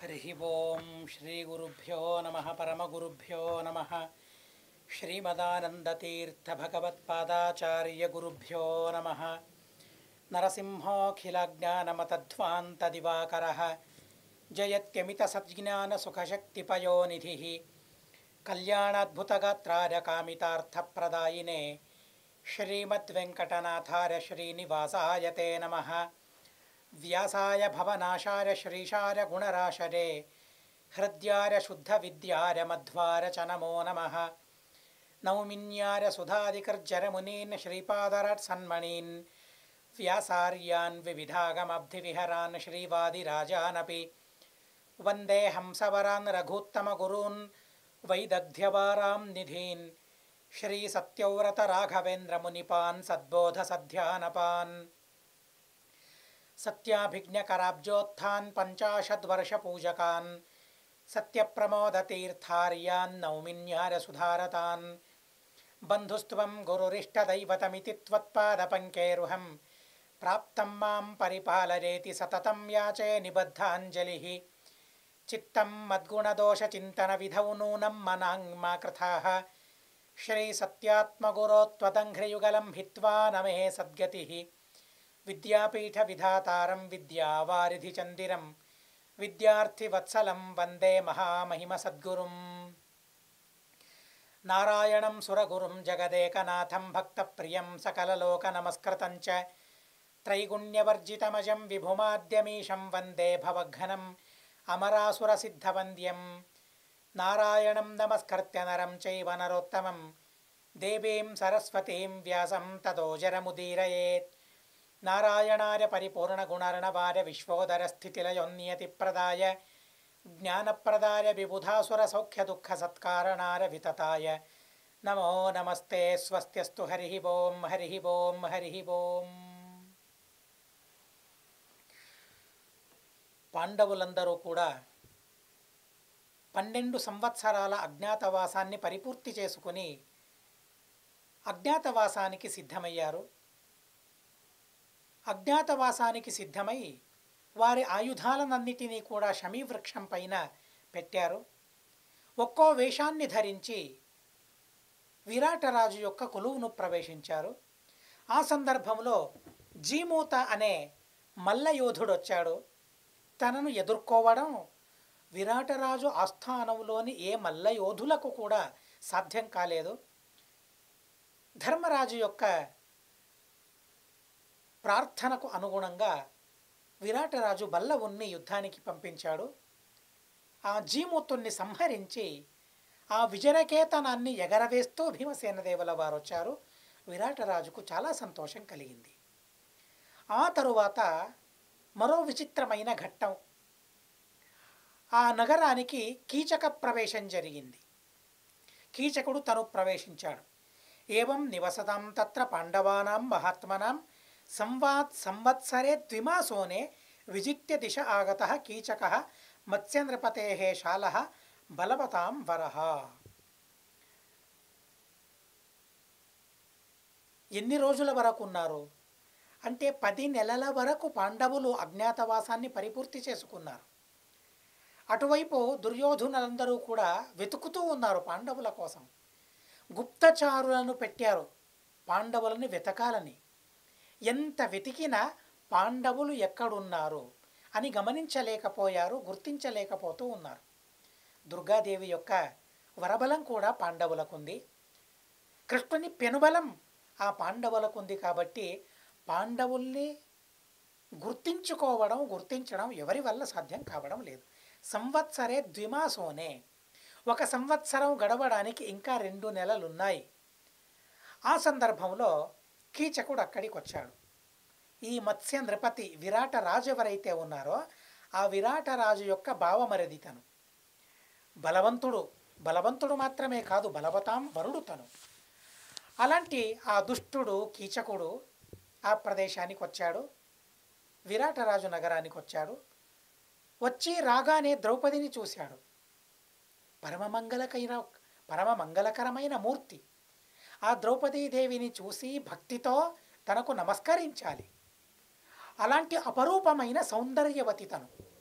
హరి ఓం శ్రీ గురుభ్యో నమ పరమగురుభ్యో నమ శ్రీమదానందతీర్థభగవత్పాదాచార్య గురుభ్యో నమ నరసింహోఖిలజ్ఞానమతధ్వాంతదివాకర జయత్యమిత సజ్ఞానసుఖశక్తిపయోనిధి కళ్యాణాద్భుతగాత్రాయ కామితార్థప్రదాయినే శ్రీమద్వెంకటనాథాయ శ్రీనివాసాయ తే నమః వ్యాసాయ భవనాశాయ శ్రీశాయ గుణరాశరే హృద్యాయ శుద్ధవిద్యాయ మధ్వార చ నమో నమః నౌమిన్యాయ సుధాదికర్జరమునీన్ శ్రీపాదరత్సన్మణీన్ వ్యాసార్యాన్ వివిధాగమబ్ధివిహరాన్ శ్రీవాదిరాజానపి వందే హంసవరాన్ రఘూత్తమగురూన్ వైదగ్ధ్యవారాం నిధీన్ శ్రీసత్యవ్రత రాఘవేంద్రమునిపాన్ సద్బోధసధ్యానపాన్ సత్యాభిజ్ఞకరాబ్జోత్థాన్ పంచాశద్వర్షపూజకాన్ సత్యప్రమోదతీర్థార్యాన్ నౌమిన్యారసుధారతాన్ బంధుస్త్వం గురురిష్టదైవతమితి త్వత్పాదపంకేరుహం ప్రాప్తం మాం పరిపాలయేతి సతతం యాచే నిబద్ధాంజలిः చిత్తం మద్గుణదోషచింతన విధౌ నూనం మనాంగ్మా కృథాः శ్రీసత్యాత్మగురోత్వదంఘ్రియుగలం హిత్వా నమే సద్గతిः విద్యాపీఠవిధాతారం విద్యావారిధిచందిరం విద్యార్థివత్సలం వందే మహామహిమసద్గురుం నారాయణం సురగురుం జగదేకనాథం భక్తప్రియం సకలలోకనమస్కృతం చ త్రైగుణ్యవర్జితమజం విభుమాద్యమీశం వందే భవఘ్నం అమరాసురసిద్ధవంద్యం నారాయణం నమస్కృత్య నరం చైవ నరోత్తమం దేవీం సరస్వతీం వ్యాసం తదోజరముదీరయేత్ నారాయణాయ పరిపూర్ణగుణర్ణవాయ విశ్వోదరస్థితిలయోన్నియతిప్రదాయ జ్ఞానప్రదాయ విబుధాసుర సౌఖ్య దుఃఖ సత్కారణార వితతాయ నమో నమస్తే స్వస్త్యస్తు హరి ఓం హరి ఓం హరి ఓం పాండవులందరూ కూడా పన్నెండు సంవత్సరాల అజ్ఞాతవాసాన్ని పరిపూర్తి చేసుకుని అజ్ఞాతవాసానికి సిద్ధమయ్యారు అజ్ఞాతవాసానికి సిద్ధమై వారి ఆయుధాలనన్నిటినీ కూడా శమీవృక్షం పైన పెట్టారు ఒక్కో వేషాన్ని ధరించి విరాటరాజు యొక్క కొలువును ప్రవేశించారు ఆ సందర్భంలో జీమూత అనే మల్లయోధుడు వచ్చాడు తనను ఎదుర్కోవడం విరాటరాజు ఆస్థానంలోని ఏ మల్లయోధులకు కూడా సాధ్యం కాలేదు ధర్మరాజు యొక్క ప్రార్థనకు అనుగుణంగా విరాటరాజు బల్లవుణ్ణి యుద్ధానికి పంపించాడు ఆ జీమూతుణ్ణి సంహరించి ఆ విజయకేతనాన్ని ఎగరవేస్తూ భీమసేనదేవుల వారు వచ్చారు విరాటరాజుకు చాలా సంతోషం కలిగింది ఆ తరువాత మరో విచిత్రమైన ఘట్టం ఆ నగరానికి కీచక ప్రవేశం జరిగింది కీచకుడు తను ప్రవేశించాడు ఏవం నివసతాం తత్ర పాండవానాం మహాత్మనాం సంవాత్ సంవత్సరే ద్విమాసోనే విజిత్య దిశ ఆగత కీచక మత్స్యనృపతే శాల బలవతాం వరహ ఎన్ని రోజుల వరకు ఉన్నారు అంటే పది నెలల వరకు పాండవులు అజ్ఞాతవాసాన్ని పరిపూర్తి చేసుకున్నారు అటువైపు దుర్యోధనులందరూ కూడా వెతుకుతూ ఉన్నారు పాండవుల కోసం గుప్తచారులను పెట్టారు పాండవులని వెతకాలని ఎంత వెతికినా పాండవులు ఎక్కడున్నారు అని గమనించలేకపోయారు గుర్తించలేకపోతూ ఉన్నారు దుర్గాదేవి యొక్క వరబలం కూడా పాండవులకుంది కృష్ణుని పెనుబలం ఆ పాండవులకుంది కాబట్టి పాండవుల్ని గుర్తించుకోవడం గుర్తించడం ఎవరి వల్ల సాధ్యం కావడం లేదు సంవత్సరే ద్విమాసోనే ఒక సంవత్సరం గడవడానికి ఇంకా రెండు నెలలున్నాయి ఆ సందర్భంలో కీచకుడు అక్కడికి వచ్చాడు ఈ మత్స్య నృపతి విరాట రాజు ఎవరైతే ఉన్నారో ఆ విరాట రాజు యొక్క భావమరిది తను బలవంతుడు బలవంతుడు మాత్రమే కాదు బలవతాం వరుడు తను అలాంటి ఆ దుష్టుడు కీచకుడు ఆ ప్రదేశానికి వచ్చాడు విరాటరాజు నగరానికి వచ్చాడు వచ్చి రాగానే ద్రౌపదిని చూశాడు పరమమంగళకైన పరమ మంగళకరమైన మూర్తి ఆ ద్రౌపదీదేవిని చూసి భక్తితో తనకు నమస్కరించాలి అలాంటి అపరూపమైన సౌందర్యవతి తను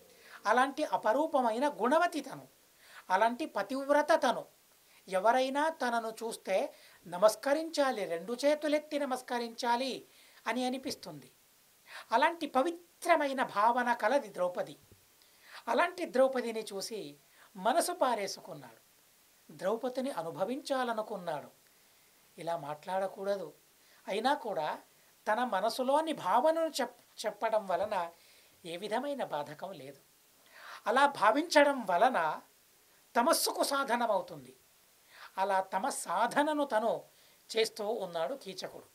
అలాంటి అపరూపమైన గుణవతి తను అలాంటి పతివ్రత తను ఎవరైనా తనను చూస్తే నమస్కరించాలి రెండు చేతులెత్తి నమస్కరించాలి అని అనిపిస్తుంది అలాంటి పవిత్రమైన భావన కలది ద్రౌపది అలాంటి ద్రౌపదిని చూసి మనసు పారేసుకున్నాడు ద్రౌపదిని అనుభవించాలనుకున్నాడు ఇలా మాట్లాడకూడదు అయినా కూడా తన మనసులోని భావనను చెప్ చెప్పడం వలన ఏ విధమైన బాధకం లేదు అలా భావించడం వలన తమస్సుకు సాధనమవుతుంది అలా తమ సాధనను తను చేస్తూ ఉన్నాడు కీచకుడు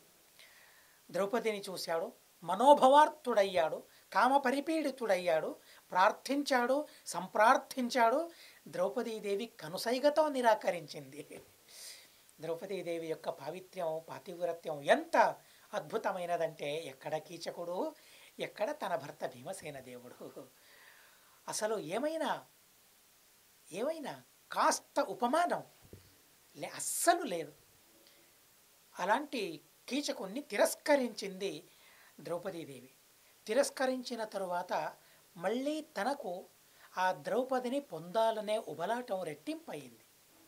ద్రౌపదిని చూశాడు మనోభవార్థుడయ్యాడు కామ పరిపీడితుడయ్యాడు ప్రార్థించాడు సంప్రార్థించాడు ద్రౌపదీదేవి కనుసైగతో నిరాకరించింది ద్రౌపదీదేవి యొక్క పావిత్ర్యం పాతివ్రత్యం ఎంత అద్భుతమైనదంటే ఎక్కడ కీచకుడు ఎక్కడ తన భర్త భీమసేన దేవుడు అసలు ఏమైనా ఏమైనా కాస్త ఉపమానం లే అస్సలు లేదు అలాంటి కీచకుణ్ణి తిరస్కరించింది ద్రౌపదీదేవి తిరస్కరించిన తరువాత మళ్ళీ తనకు ఆ ద్రౌపదిని పొందాలనే ఉబలాటం రెట్టింపయింది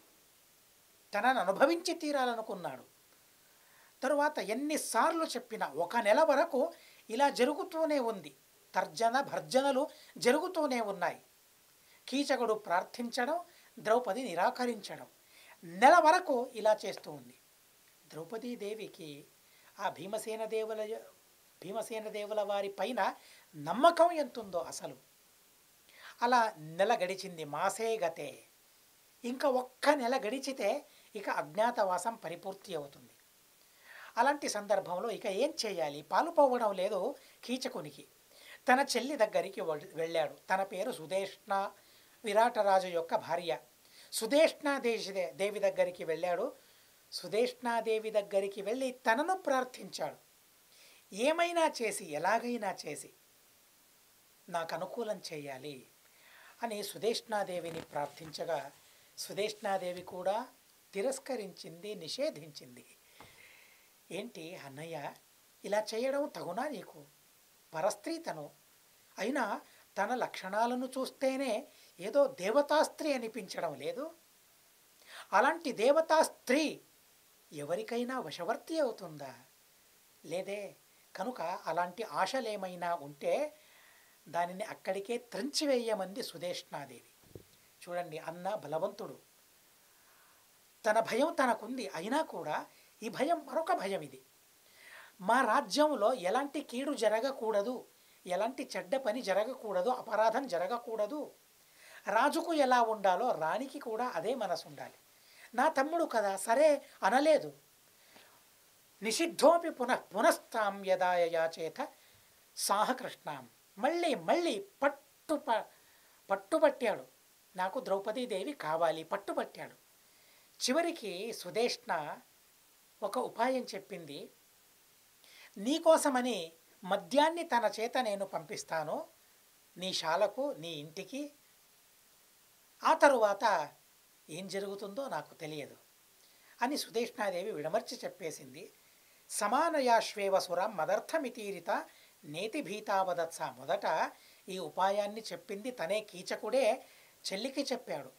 తనను అనుభవించి తీరాలనుకున్నాడు తరువాత ఎన్నిసార్లు చెప్పినా ఒక నెల వరకు ఇలా జరుగుతూనే ఉంది తర్జన భర్జనలు జరుగుతూనే ఉన్నాయి కీచకుడు ప్రార్థించడం ద్రౌపది నిరాకరించడం నెల వరకు ఇలా చేస్తూ ఉంది ద్రౌపదీదేవికి ఆ భీమసేన దేవుల భీమసేన దేవుల వారి పైన నమ్మకం ఎంతుందో అసలు అలా నెల గడిచింది మాసే గతే ఇంకా ఒక్క నెల గడిచితే ఇక అజ్ఞాతవాసం పరిపూర్తి అవుతుంది అలాంటి సందర్భంలో ఇక ఏం చేయాలి పాలు పోవడం లేదు కీచకునికి తన చెల్లి దగ్గరికి వెళ్- వెళ్ళాడు తన పేరు సుదేష్ణ విరాటరాజు యొక్క భార్య సుదేష్ణాదేవి దేవి దగ్గరికి వెళ్ళాడు సుదేష్ణాదేవి దగ్గరికి వెళ్ళి తనను ప్రార్థించాడు ఏమైనా చేసి ఎలాగైనా చేసి నాకు అనుకూలం చేయాలి అని సుదేష్ణాదేవిని ప్రార్థించగా సుదేష్ణాదేవి కూడా తిరస్కరించింది నిషేధించింది ఏంటి అన్నయ్య ఇలా చేయడం తగునా నీకు పరస్త్రీ తను అయినా తన లక్షణాలను చూస్తేనే ఏదో దేవతా స్త్రీ అనిపించడం లేదు అలాంటి దేవతా స్త్రీ ఎవరికైనా వశవర్తి అవుతుందా లేదే కనుక అలాంటి ఆశలేమైనా ఉంటే దానిని అక్కడికే త్రంచివేయమంది సుదేష్ణాదేవి చూడండి అన్న బలవంతుడు తన భయం తనకుంది అయినా కూడా ఈ భయం మరొక భయం ఇది మా రాజ్యంలో ఎలాంటి కీడు జరగకూడదు ఎలాంటి చెడ్డ పని జరగకూడదు అపరాధం జరగకూడదు రాజుకు ఎలా ఉండాలో రాణికి కూడా అదే మనసు ఉండాలి నా తమ్ముడు కదా సరే అనలేదు నిషిద్ధోపి పునః పునస్తాం యదాయ యాచేత సాహకృష్ణాం మళ్ళీ మళ్ళీ పట్టు ప- పట్టుబట్టాడు నాకు ద్రౌపదీదేవి కావాలి పట్టుబట్టాడు చివరికి సుదేష్ణ ఒక ఉపాయం చెప్పింది నీకోసమని మద్యాన్ని తన చేత నేను పంపిస్తాను నీ శాలకు నీ ఇంటికి ఆ తరువాత ఏం జరుగుతుందో నాకు తెలియదు అని సుదేష్ణాదేవి విడమర్చి చెప్పేసింది సమానయాశ్వేవ సురం మదర్థమితీరిత నేతి భీతావదత్స మొదట ఈ ఉపాయాన్ని చెప్పింది తనే కీచకుడే చెల్లికి చెప్పాడు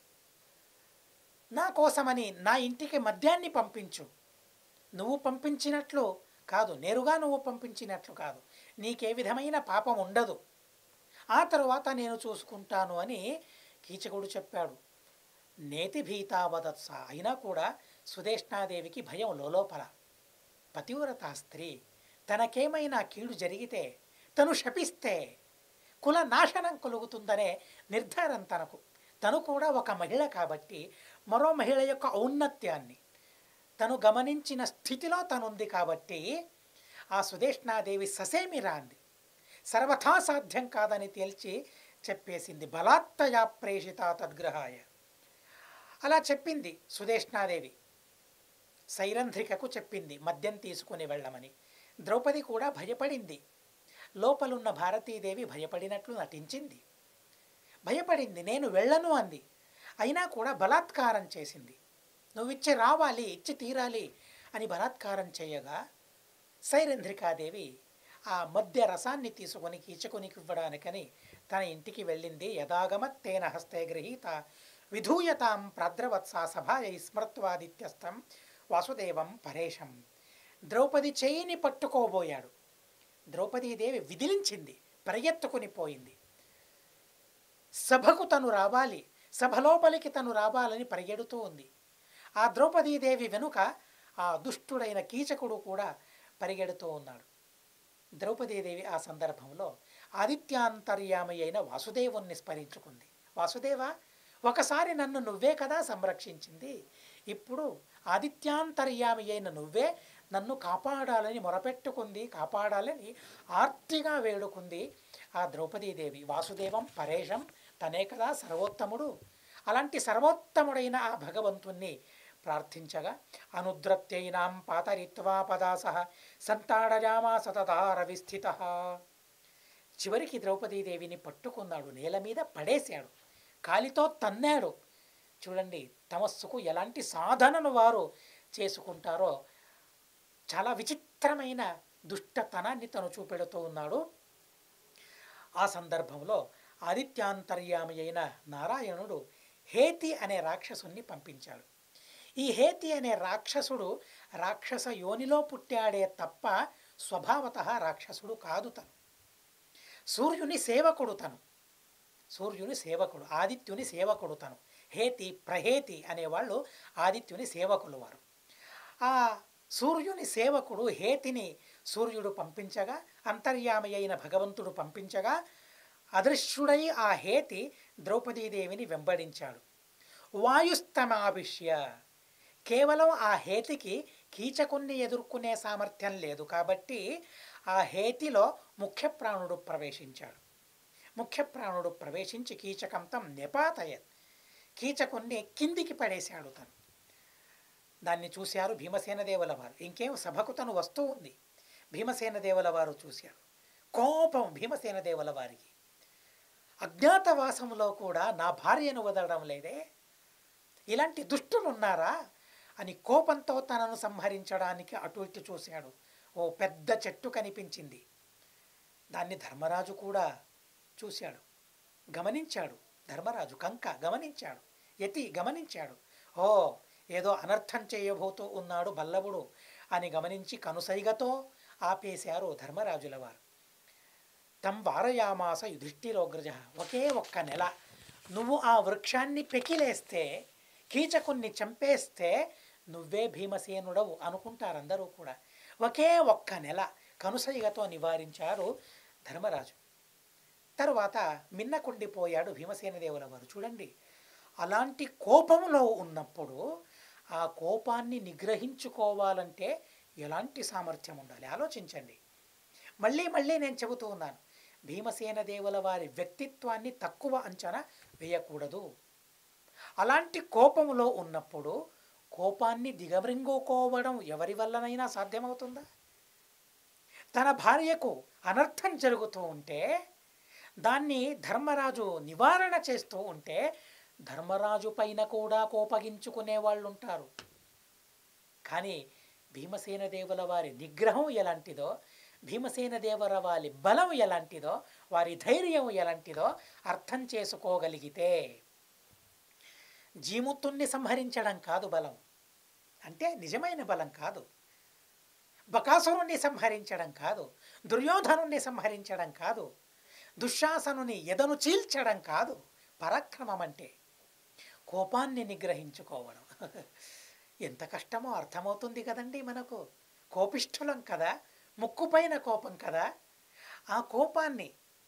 నా కోసమని నా ఇంటికి మద్యాన్ని పంపించు నువ్వు పంపించినట్లు కాదు నేరుగా నువ్వు పంపించినట్లు కాదు నీకే విధమైన పాపం ఉండదు ఆ తరువాత నేను చూసుకుంటాను అని కీచకుడు చెప్పాడు నేతి భీతావదత్స అయినా కూడా సుదేష్ణాదేవికి భయం లోలోపల పతివ్రత స్త్రీ తనకేమైనా కీడు జరిగితే తను శపిస్తే కుల నాశనం కలుగుతుందనే నిర్ధారం తనకు తను కూడా ఒక మహిళ కాబట్టి మరో మహిళ యొక్క ఔన్నత్యాన్ని తను గమనించిన స్థితిలో తనుంది కాబట్టి ఆ సుదేష్ణాదేవి ససేమి రాంది సర్వథా సాధ్యం కాదని తేల్చి చెప్పేసింది బలాత్తయా ప్రేషిత తద్గ్రహాయ అలా చెప్పింది సుదేష్ణాదేవి సైరంధ్రికకు చెప్పింది మద్యం తీసుకుని వెళ్ళమని ద్రౌపది కూడా భయపడింది లోపలున్న భారతీదేవి భయపడినట్లు నటించింది భయపడింది నేను వెళ్ళను అంది అయినా కూడా బలాత్కారం చేసింది నువ్వు ఇచ్చి రావాలి ఇచ్చి తీరాలి అని బలాత్కారం చేయగా సైరంధ్రికాదేవి ఆ మధ్య రసాన్ని తీసుకొని కీచకునికి ఇవ్వడానికని తన ఇంటికి వెళ్ళింది యథాగమత్తేన హస్తే గృహీత విధూయతాం ప్రాద్రవత్సా సభాయై స్మృత్వాదిత్యస్థం వాసుదేవం పరేశం ద్రౌపది చేయిని పట్టుకోబోయాడు ద్రౌపదీదేవి విదిలించింది పరిగెత్తుకుని పోయింది సభకు తను రావాలి సభలోపలికి తను రావాలని పరిగెడుతూ ఉంది ఆ ద్రౌపదీదేవి వెనుక ఆ దుష్టుడైన కీచకుడు కూడా పరిగెడుతూ ఉన్నాడు ద్రౌపదీదేవి ఆ సందర్భంలో ఆదిత్యాంతర్యామి అయిన వాసుదేవుణ్ణి స్మరించుకుంది వాసుదేవ ఒకసారి నన్ను నువ్వే కదా సంరక్షించింది ఇప్పుడు ఆదిత్యాంతర్యామి అయిన నువ్వే నన్ను కాపాడాలని మొరపెట్టుకుంది కాపాడాలని ఆర్తిగా వేడుకుంది ఆ ద్రౌపదీదేవి వాసుదేవం పరేశం తనే కదా సర్వోత్తముడు అలాంటి సర్వోత్తముడైన ఆ భగవంతుణ్ణి ప్రార్థించగా అనుద్రత్యైనాం పాతరిత్వా పదాస సంతాడజామా సతదార విస్థిత చివరికి ద్రౌపదీదేవిని పట్టుకున్నాడు నేల మీద పడేశాడు కాలితో తన్నాడు చూడండి తమస్సుకు ఎలాంటి సాధనను వారు చేసుకుంటారో చాలా విచిత్రమైన దుష్టతనాన్ని తను చూపెడుతూ ఉన్నాడు ఆ సందర్భంలో ఆదిత్యాంతర్యామి అయిన నారాయణుడు హేతి అనే రాక్షసుని పంపించాడు ఈ హేతి అనే రాక్షసుడు రాక్షస యోనిలో పుట్టాడే తప్ప స్వభావత రాక్షసుడు కాదు తను సూర్యుని సేవకుడు తను సూర్యుని సేవకుడు ఆదిత్యుని సేవకుడు తను హేతి ప్రహేతి అనేవాళ్ళు ఆదిత్యుని సేవకులు వారు ఆ సూర్యుని సేవకుడు హేతిని సూర్యుడు పంపించగా అంతర్యామి అయిన భగవంతుడు పంపించగా అదృశ్యుడై ఆ హేతి ద్రౌపదీదేవిని వెంబడించాడు వాయుస్తమాభిష్య కేవలం ఆ హేతికి కీచకుణ్ణి ఎదుర్కొనే సామర్థ్యం లేదు కాబట్టి ఆ హేతిలో ముఖ్య ప్రాణుడు ప్రవేశించాడు ముఖ్య ప్రాణుడు ప్రవేశించి కీచకంతం నిపాతయత్ కీచకుణ్ణి కిందికి పడేశాడు తను దాన్ని చూశారు భీమసేన దేవుల వారు ఇంకేం సభకు తను వస్తూ ఉంది భీమసేన దేవుల వారు చూశారు కోపం భీమసేన దేవుల వారికి అజ్ఞాతవాసంలో కూడా నా భార్యను వదలడం లేదే ఇలాంటి దుష్టులు ఉన్నారా అని కోపంతో తనను సంహరించడానికి అటు ఇటు చూశాడు ఓ పెద్ద చెట్టు కనిపించింది దాన్ని ధర్మరాజు కూడా చూశాడు గమనించాడు ధర్మరాజు కంక గమనించాడు యతి గమనించాడు ఓ ఏదో అనర్థం చేయబోతూ ఉన్నాడు బల్లవుడు అని గమనించి కనుసైగతో ఆపేశారు ధర్మరాజుల వారు తం వారయామాస యుధిష్ఠిరోగ్రజ ఒకే ఒక్క నెల నువ్వు ఆ వృక్షాన్ని పెకిలేస్తే కీచకుణ్ణి చంపేస్తే నువ్వే భీమసేనుడవు అనుకుంటారందరూ కూడా ఒకే ఒక్క నెల కనుసైగతో నివారించారు ధర్మరాజు తరువాత మిన్నకుండిపోయాడు భీమసేన దేవుల వారు చూడండి అలాంటి కోపంలో ఉన్నప్పుడు ఆ కోపాన్ని నిగ్రహించుకోవాలంటే ఎలాంటి సామర్థ్యం ఉండాలి ఆలోచించండి మళ్ళీ మళ్ళీ నేను చెబుతూ ఉన్నాను భీమసేన దేవుల వారి వ్యక్తిత్వాన్ని తక్కువ అంచనా వేయకూడదు అలాంటి కోపంలో ఉన్నప్పుడు కోపాన్ని దిగమృంగుకోవడం ఎవరి వల్లనైనా సాధ్యమవుతుందా తన భార్యకు అనర్థం జరుగుతూ ఉంటే దాన్ని ధర్మరాజు నివారణ చేస్తూ ఉంటే ధర్మరాజు పైన కూడా కోపగించుకునే వాళ్ళు ఉంటారు కానీ భీమసేన దేవుల వారి నిగ్రహం ఎలాంటిదో భీమసేన దేవర వారి బలం ఎలాంటిదో వారి ధైర్యం ఎలాంటిదో అర్థం చేసుకోగలిగితే జీముత్తుణ్ణి సంహరించడం కాదు బలం అంటే నిజమైన బలం కాదు బకాసురుణ్ణి సంహరించడం కాదు దుర్యోధనుణ్ణి సంహరించడం కాదు దుశ్శాసనుని ఎదను చీల్చడం కాదు పరాక్రమం అంటే కోపాన్ని నిగ్రహించుకోవడం ఎంత కష్టమో అర్థమవుతుంది కదండి మనకు కోపిష్ఠులం కదా ముక్కుపైన కోపం కదా ఆ కోపాన్ని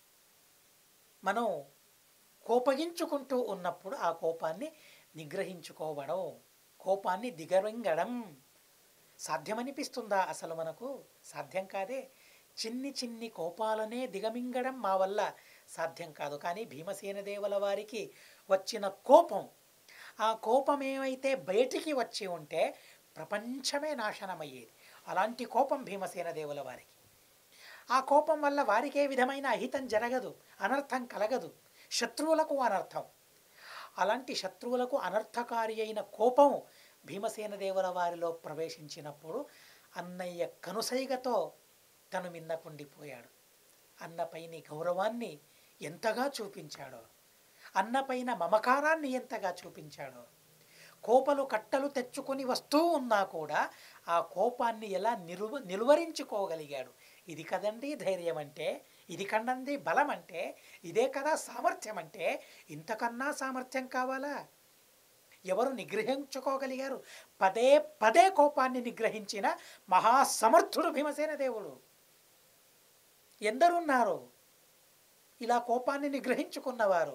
మనం కోపగించుకుంటూ ఉన్నప్పుడు ఆ కోపాన్ని నిగ్రహించుకోవడం కోపాన్ని దిగరింగడం సాధ్యమనిపిస్తుందా అసలు మనకు సాధ్యం కాదే చిన్ని చిన్ని కోపాలనే దిగమింగడం మా వల్ల సాధ్యం కాదు కానీ భీమసేన దేవుల వారికి వచ్చిన కోపం ఆ కోపం ఏమైతే బయటికి వచ్చి ఉంటే ప్రపంచమే నాశనమయ్యేది అలాంటి కోపం భీమసేన దేవుల వారికి ఆ కోపం వల్ల వారికి ఏ విధమైన అహితం జరగదు అనర్థం కలగదు శత్రువులకు అనర్థం అలాంటి శత్రువులకు అనర్థకారి అయిన కోపం భీమసేన దేవుల వారిలో ప్రవేశించినప్పుడు అన్నయ్య కనుసైగతో తను మిన్నకుండిపోయాడు అన్నపైని గౌరవాన్ని ఎంతగా చూపించాడో అన్నపైన మమకారాన్ని ఎంతగా చూపించాడో కోపలు కట్టలు తెచ్చుకొని వస్తూ ఉన్నా కూడా ఆ కోపాన్ని ఎలా నిలువ నిలువరించుకోగలిగాడు ఇది కదండి ధైర్యం అంటే ఇది కండంది బలం అంటే ఇదే కదా సామర్థ్యం అంటే ఇంతకన్నా సామర్థ్యం కావాలా ఎవరు నిగ్రహించుకోగలిగారు పదే పదే కోపాన్ని నిగ్రహించిన మహాసమర్థుడు భీమసేన దేవుడు ఎందరున్నారు ఇలా కోపాన్ని నిగ్రహించుకున్నవారు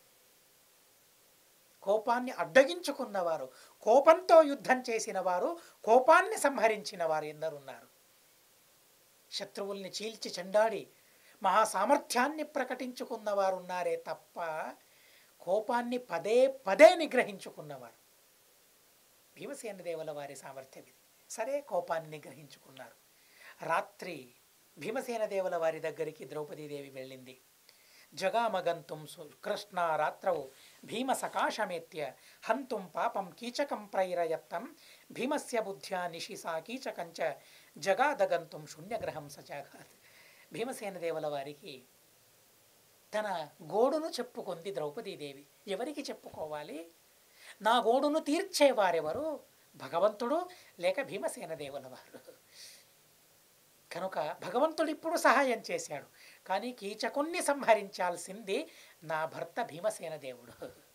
కోపాన్ని అడ్డగించుకున్నవారు కోపంతో యుద్ధం చేసిన వారు కోపాన్ని సంహరించిన వారు ఎందరున్నారు శత్రువుల్ని చీల్చి చెండాడి మహాసామర్థ్యాన్ని ప్రకటించుకున్నవారు ఉన్నారే తప్ప కోపాన్ని పదే పదే నిగ్రహించుకున్నవారు భీమసేన దేవుల వారి సామర్థ్యం ఇది సరే కోపాన్ని నిగ్రహించుకున్నారు రాత్రి భీమసేన దేవుల వారి దగ్గరికి ద్రౌపదీదేవి వెళ్ళింది జగామగంతుం సు- కృష్ణ రాత్రౌ భీమ సకాశమేత్య హంతుం పాపం కీచకం ప్రైరయత్తం భీమస్య బుద్ధ్యా నిశిసా కీచకంచ జగాదగంతుం శూన్యగ్రహం సజాగాత్ భీమసేన దేవుల వారికి తన గోడును చెప్పుకుంది ద్రౌపదీదేవి ఎవరికి చెప్పుకోవాలి నా గోడును తీర్చేవారెవరు భగవంతుడు లేక భీమసేన దేవుల వారు కనుక భగవంతుడు ఇప్పుడు సహాయం చేశాడు కానీ కీచకుణ్ణి సంహరించాల్సింది నా భర్త భీమసేన దేవుడు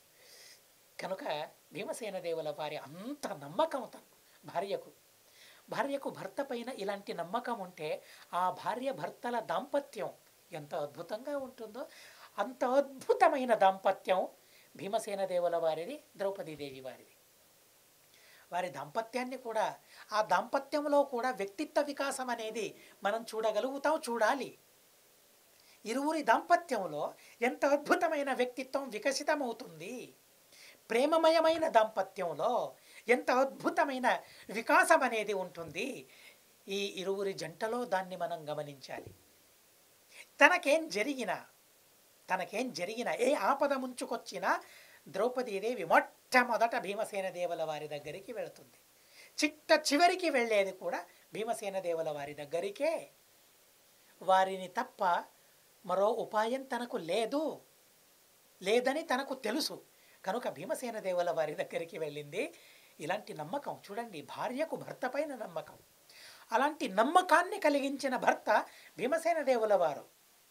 కనుక భీమసేన దేవుల వారి అంత నమ్మకం తన భార్యకు భార్యకు భర్త పైన ఇలాంటి నమ్మకం ఉంటే ఆ భార్య భర్తల దాంపత్యం ఎంత అద్భుతంగా ఉంటుందో అంత అద్భుతమైన దాంపత్యం భీమసేన దేవుల వారిది ద్రౌపదీదేవి వారిది వారి దాంపత్యాన్ని కూడా ఆ దాంపత్యంలో కూడా వ్యక్తిత్వ వికాసం అనేది మనం చూడగలుగుతాం చూడాలి ఇరువురి దాంపత్యంలో ఎంత అద్భుతమైన వ్యక్తిత్వం వికసితమవుతుంది ప్రేమమయమైన దాంపత్యంలో ఎంత అద్భుతమైన వికాసం అనేది ఉంటుంది ఈ ఇరువురి జంటలో దాన్ని మనం గమనించాలి తనకేం జరిగినా తనకేం జరిగినా ఏ ఆపద ముంచుకొచ్చినా ద్రౌపదీదేవి మొట్టమొదట భీమసేన దేవుల వారి దగ్గరికి వెళుతుంది చిట్ట చివరికి వెళ్ళేది కూడా భీమసేన దేవుల వారి దగ్గరికే వారిని తప్ప మరో ఉపాయం తనకు లేదు లేదని తనకు తెలుసు కనుక భీమసేన దేవుల వారి దగ్గరికి వెళ్ళింది ఇలాంటి నమ్మకం చూడండి భార్యకు భర్త పైన నమ్మకం అలాంటి నమ్మకాన్ని కలిగించిన భర్త భీమసేన దేవుల వారు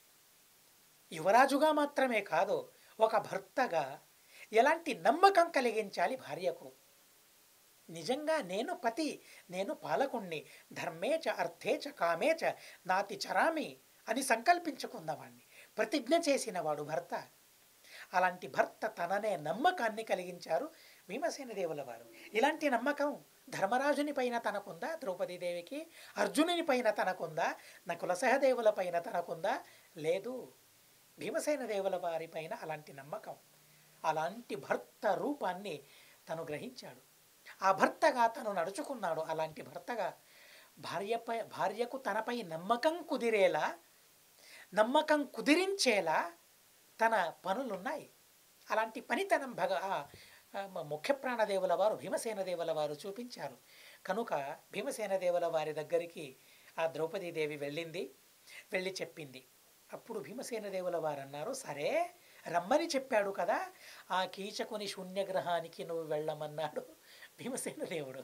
యువరాజుగా మాత్రమే కాదు ఒక భర్తగా ఎలాంటి నమ్మకం కలిగించాలి భార్యకు నిజంగా నేను పతి నేను పాలకుణ్ణి ధర్మే చ అర్థే చ కామే చ నాతి చరామి అని సంకల్పించుకున్నవాణ్ణి ప్రతిజ్ఞ చేసినవాడు భర్త అలాంటి భర్త తననే నమ్మకాన్ని కలిగించారు భీమసేన దేవుల వారు ఇలాంటి నమ్మకం ధర్మరాజుని పైన తనకుందా ద్రౌపదీదేవికి అర్జునుని పైన తనకుందా నకుల సహదేవుల పైన తనకుందా లేదు భీమసేన దేవుల వారి పైన అలాంటి నమ్మకం అలాంటి భర్త రూపాన్ని తను గ్రహించాడు ఆ భర్తగా తను నడుచుకున్నాడు అలాంటి భర్తగా భార్యపై భార్యకు తనపై నమ్మకం కుదిరేలా నమ్మకం కుదిరించేలా తన పనులున్నాయి అలాంటి పనితనం భగ ఆ, ఆ, ముఖ్య ప్రాణదేవుల వారు భీమసేన దేవుల వారు చూపించారు కనుక భీమసేన దేవుల వారి దగ్గరికి ఆ ద్రౌపదీదేవి వెళ్ళింది వెళ్ళి చెప్పింది అప్పుడు భీమసేన దేవుల వారు అన్నారు సరే రమ్మని చెప్పాడు కదా ఆ కీచకుని శూన్యగ్రహానికి నువ్వు వెళ్ళమన్నాడు భీమసేన దేవుడు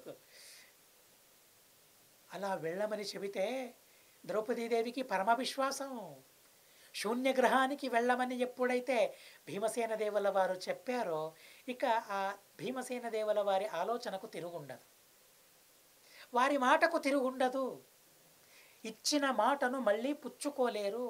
అలా వెళ్ళమని చెబితే ద్రౌపదీదేవికి పరమ విశ్వాసం శూన్యగ్రహానికి వెళ్ళమని ఎప్పుడైతే భీమసేన దేవుల వారు చెప్పారో ఇక ఆ భీమసేన దేవుల వారి ఆలోచనకు తిరుగుండదు వారి మాటకు తిరుగుండదు ఇచ్చిన మాటను మళ్ళీ పుచ్చుకోలేరు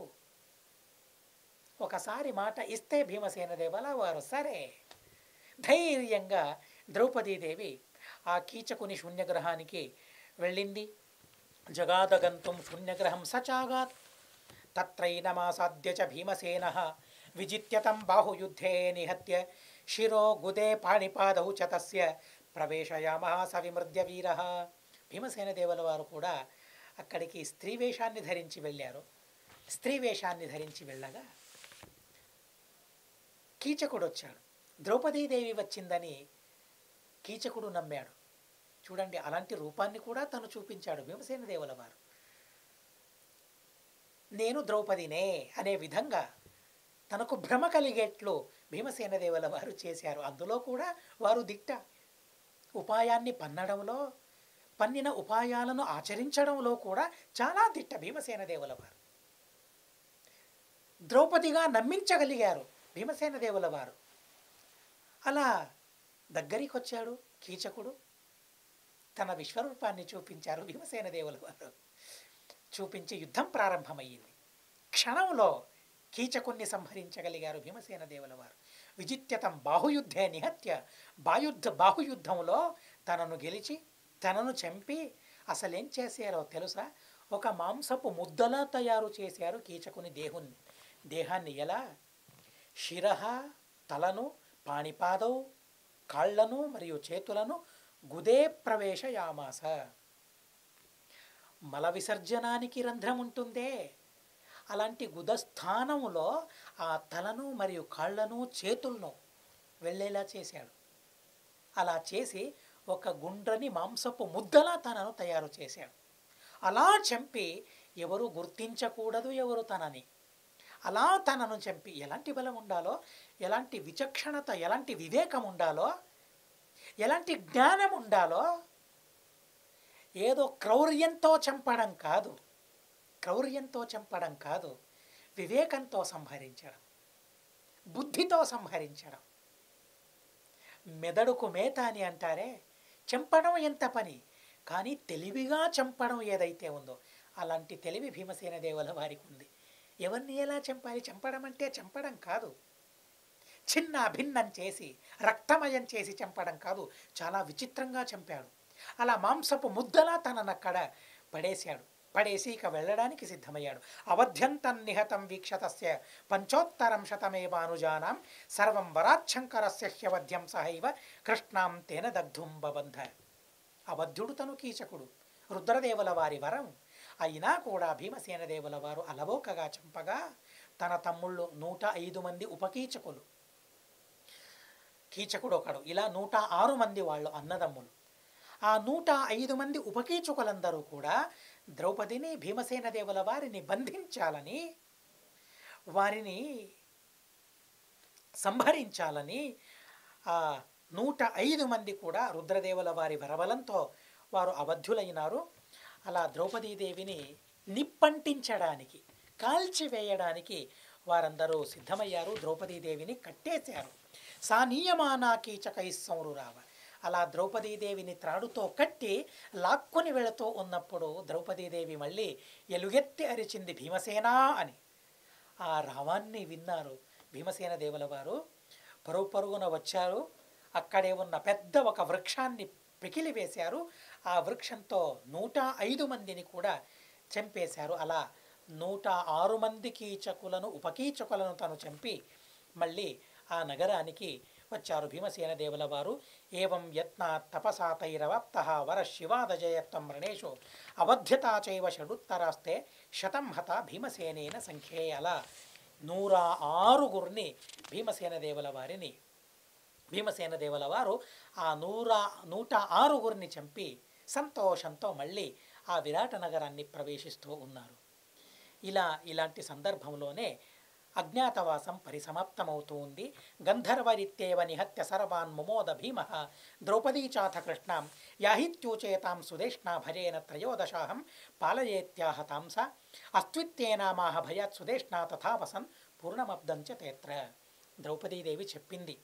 ఒకసారి మాట ఇస్తే భీమసేన దేవల వారు సరే ధైర్యంగా ద్రౌపదీదేవి ఆ కీచకుని శూన్యగ్రహానికి వెళ్ళింది జగాదగంతుం శూన్యగ్రహం సచాగాత్ తత్రైనమాసాద్య చ భీమసేన విజిత్యతం బాహుయుద్ధే నిహత్య శిరో గుదే పాణిపాదౌ చ తస్య ప్రవేశయామ సవిమృద్య వీర భీమసేన దేవుల వారు కూడా అక్కడికి స్త్రీ వేషాన్ని ధరించి వెళ్ళారు స్త్రీ వేషాన్ని ధరించి వెళ్ళగా కీచకుడు వచ్చాడు ద్రౌపదీదేవి వచ్చిందని కీచకుడు నమ్మాడు చూడండి అలాంటి రూపాన్ని కూడా తను చూపించాడు భీమసేన దేవుల వారు నేను ద్రౌపదినే అనే విధంగా తనకు భ్రమ కలిగేట్లు భీమసేన దేవుల వారు చేశారు అందులో కూడా వారు దిట్ట ఉపాయాన్ని పన్నడంలో పన్నిన ఉపాయాలను ఆచరించడంలో కూడా చాలా దిట్ట భీమసేన దేవుల వారు ద్రౌపదిగా నమ్మించగలిగారు భీమసేన దేవుల వారు అలా దగ్గరికి వచ్చాడు కీచకుడు తన విశ్వరూపాన్ని చూపించారు భీమసేన దేవుల వారు చూపించి యుద్ధం ప్రారంభమయ్యింది క్షణంలో కీచకుణ్ణి సంహరించగలిగారు భీమసేన దేవుల వారు విజిత్యతం బాహుయుద్ధే నిహత్య బాయుద్ధ బాహుయుద్ధంలో తనను గెలిచి తనను చంపి అసలేం చేశారో తెలుసా ఒక మాంసపు ముద్దలా తయారు చేశారు కీచకుని దేహుని దేహాన్ని ఎలా శిరహ తలను పాణిపాదౌ కాళ్లను మరియు చేతులను గుదే ప్రవేశయామాస మల విసర్జనానికి రంధ్రం ఉంటుందే అలాంటి గుదస్థానములో ఆ తలను మరియు కాళ్లను చేతులను వెళ్ళేలా చేశాడు అలా చేసి ఒక గుండ్రని మాంసపు ముద్దలా తనను తయారు చేశాడు అలా చంపి ఎవరు గుర్తించకూడదు ఎవరు తనని అలా తనను చంపి ఎలాంటి బలం ఉండాలో ఎలాంటి విచక్షణత ఎలాంటి వివేకం ఉండాలో ఎలాంటి జ్ఞానం ఉండాలో ఏదో క్రౌర్యంతో చంపడం కాదు క్రౌర్యంతో చంపడం కాదు వివేకంతో సంహరించడం బుద్ధితో సంహరించడం మెదడుకు మేత అని అంటారే చంపడం ఎంత పని కానీ తెలివిగా చంపడం ఏదైతే ఉందో అలాంటి తెలివి భీమసేన దేవుల వారికి ఉంది ఎవరిని ఎలా చంపాలి చంపడం అంటే చంపడం కాదు చిన్న భిన్నం చేసి రక్తమయం చేసి చంపడం కాదు చాలా విచిత్రంగా చంపాడు అలా మాంసపు ముద్దలా తననక్కడ పడేశాడు పడేసి ఇక వెళ్ళడానికి సిద్ధమయ్యాడు అవధ్యంతం నిహతం వీక్షతస్య పంచోత్తరం శతమేవానుజానాం సర్వం వరాచ్చంకరస్య హ్యవధ్యం సహైవ కృష్ణాం తేన దగ్ధుం బబంధ అవధ్యుడు తను కీచకుడు రుద్రదేవుల వారి వరం అయినా కూడా భీమసేన దేవుల వారు అలవోకగా చంపగా తన తమ్ముళ్ళు నూట ఐదు మంది ఉపకీచకులు కీచకుడు ఒకడు ఇలా నూట ఆరు మంది వాళ్ళు అన్నదమ్ములు ఆ నూట ఐదు మంది ఉపకీచకులందరూ కూడా ద్రౌపదిని భీమసేన దేవుల వారిని బంధించాలని వారిని సంహరించాలని ఆ నూట ఐదు మంది కూడా రుద్రదేవుల వారి వరబలంతో వారు అవధ్యులైనారు అలా ద్రౌపదీదేవిని నిప్పంటించడానికి కాల్చివేయడానికి వారందరూ సిద్ధమయ్యారు ద్రౌపదీదేవిని కట్టేశారు సా నియమానా కీచకై సంరురావ అలా ద్రౌపదీదేవిని త్రాడుతో కట్టి లాక్కొని వెళుతూ ఉన్నప్పుడు ద్రౌపదీదేవి మళ్ళీ ఎలుగెత్తి అరిచింది భీమసేనా అని ఆ రావాన్ని విన్నారు భీమసేన దేవుల వారు పరుగు పరుగున వచ్చారు అక్కడే ఉన్న పెద్ద ఒక వృక్షాన్ని పికిలి వేశారు ఆ వృక్షంతో నూట ఐదు మందిని కూడా చంపేశారు అలా నూట ఆరు మంది కీచకులను ఉపకీచకులను తను చంపి మళ్ళీ ఆ నగరానికి వచ్చారు భీమసేన దేవుల వారు ఏవం యత్న తపసాతైరవప్త వర శివాదజయత్వం రణేషు అవధ్యతా చైవ షడుత్తరాస్తే శతం హత భీమసేనేన సంఖ్యే అలా నూర ఆరుగురిని భీమసేన దేవుల వారిని భీమసేన దేవుల వారు ఆ నూర నూట ఆరుగురిని చంపి సంతోషంతో మళ్ళీ ఆ విరాట నగరాన్ని ప్రవేశిస్తూ ఉన్నారు ఇలా ఇలాంటి సందర్భంలోనే అజ్ఞాతవాసం పరిసమాప్తమవుతూ ఉంది గంధర్వరిత్యేవ నిహత్య సర్వాన్ ముమోద భీమ ద్రౌపదీ చాథ కృష్ణాం యాహిత్యూచేతాం సుదేష్ణా భరేన త్రయోదశాహం పాలయేత్యాహ తాంస అస్త్విత్యేనామాహ భయాత్ సుదేష్ణా తథావసన్ పూర్ణమబ్దంచ తేత్ర ద్రౌపదీదేవి చెప్పింది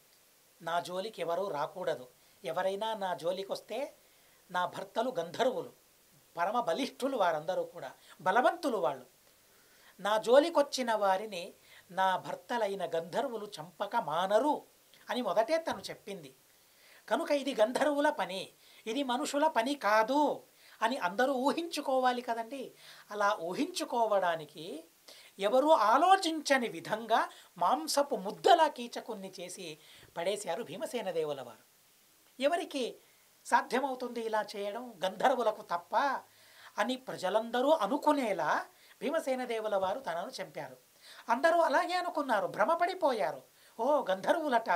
నా జోలికి ఎవరూ రాకూడదు ఎవరైనా నా జోలికి వస్తే నా భర్తలు గంధర్వులు పరమ బలిష్ఠులు వారందరూ కూడా బలవంతులు వాళ్ళు నా జోలికొచ్చిన వారిని నా భర్తలైన గంధర్వులు చంపక మానరు అని మొదటే తను చెప్పింది కనుక ఇది గంధర్వుల పని ఇది మనుషుల పని కాదు అని అందరూ ఊహించుకోవాలి కదండి అలా ఊహించుకోవడానికి ఎవరు ఆలోచించని విధంగా మాంసపు ముద్దలా కీచకున్ని చేసి పడేశారు భీమసేన దేవుల వారు ఎవరికి సాధ్యమవుతుంది ఇలా చేయడం గంధర్వులకు తప్ప అని ప్రజలందరూ అనుకునేలా భీమసేన దేవుల వారు తనను చంపారు అందరూ అలాగే అనుకున్నారు భ్రమపడిపోయారు ఓ గంధర్వులట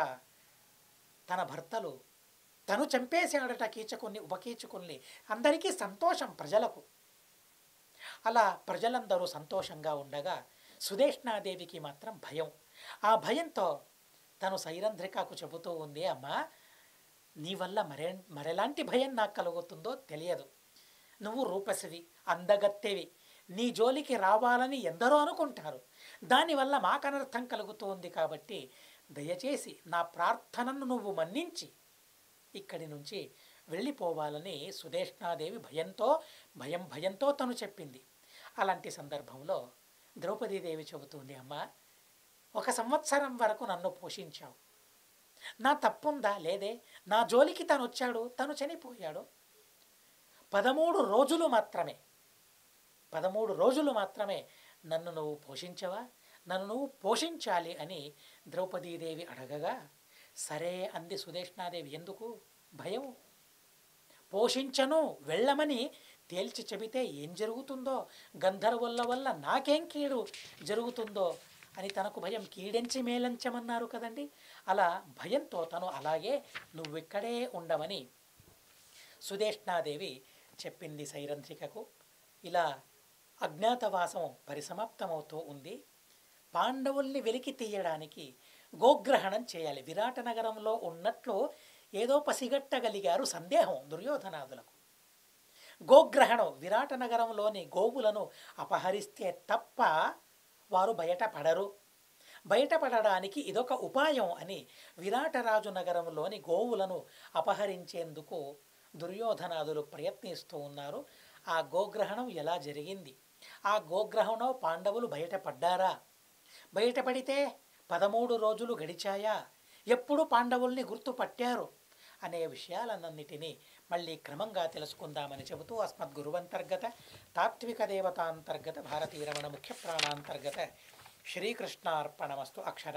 తన భర్తలు తను చంపేశాడట కీచకుని ఉపకీచకుల్ని అందరికీ సంతోషం ప్రజలకు అలా ప్రజలందరూ సంతోషంగా ఉండగా సుదేష్ణాదేవికి మాత్రం భయం ఆ భయంతో తను సైరంధ్రికకు చెబుతూ ఉంది అమ్మా నీ వల్ల మరే మరెలాంటి భయం నాకు కలుగుతుందో తెలియదు నువ్వు రూపసివి అందగత్తెవి నీ జోలికి రావాలని ఎందరో అనుకుంటారు దానివల్ల మాకు అనర్థం కలుగుతోంది కాబట్టి దయచేసి నా ప్రార్థనను నువ్వు మన్నించి ఇక్కడి నుంచి వెళ్ళిపోవాలని సుదేష్ణాదేవి భయంతో భయం భయంతో తను చెప్పింది అలాంటి సందర్భంలో ద్రౌపదీదేవి చెబుతుంది అమ్మా ఒక సంవత్సరం వరకు నన్ను పోషించావు నా తప్పుందా లేదే నా జోలికి తను వచ్చాడు తను చనిపోయాడు పదమూడు రోజులు మాత్రమే పదమూడు రోజులు మాత్రమే నన్ను నువ్వు పోషించవా నన్ను నువ్వు పోషించాలి అని ద్రౌపదీదేవి అడగగా సరే అంది సుదేష్ణాదేవి ఎందుకు భయం పోషించను వెళ్ళమని తేల్చి చెబితే ఏం జరుగుతుందో గంధర్వుల వల్ల నాకేం కీడు జరుగుతుందో అని తనకు భయం కీడెంచి మేలంచమన్నారు కదండి అలా భయంతో తను అలాగే నువ్విక్కడే ఉండమని సుదేష్ణాదేవి చెప్పింది సైరంధ్రికకు ఇలా అజ్ఞాతవాసం పరిసమాప్తమవుతూ ఉంది పాండవుల్ని వెలికి తీయడానికి గోగ్రహణం చేయాలి విరాట నగరంలో ఉన్నట్లు ఏదో పసిగట్టగలిగారు సందేహం దుర్యోధనాదులకు గోగ్రహణం విరాట నగరంలోని గోవులను అపహరిస్తే తప్ప వారు బయటపడరు బయటపడడానికి ఇదొక ఉపాయం అని విరాటరాజు నగరంలోని గోవులను అపహరించేందుకు దుర్యోధనాదులు ప్రయత్నిస్తూ ఉన్నారు ఆ గోగ్రహణం ఎలా జరిగింది ఆ గోగ్రహణం పాండవులు బయటపడ్డారా బయటపడితే పదమూడు రోజులు గడిచాయా ఎప్పుడు పాండవుల్ని గుర్తుపట్టారు అనే విషయాలన్నిటినీ మళ్ళీ క్రమంగా తెలుసుకుందామని చెబుతూ అస్మద్ గురువంతర్గత తాత్విక దేవతాంతర్గత భారతీయ రమణ ముఖ్య ప్రాణాంతర్గత శ్రీకృష్ణార్పణమస్తు అక్షర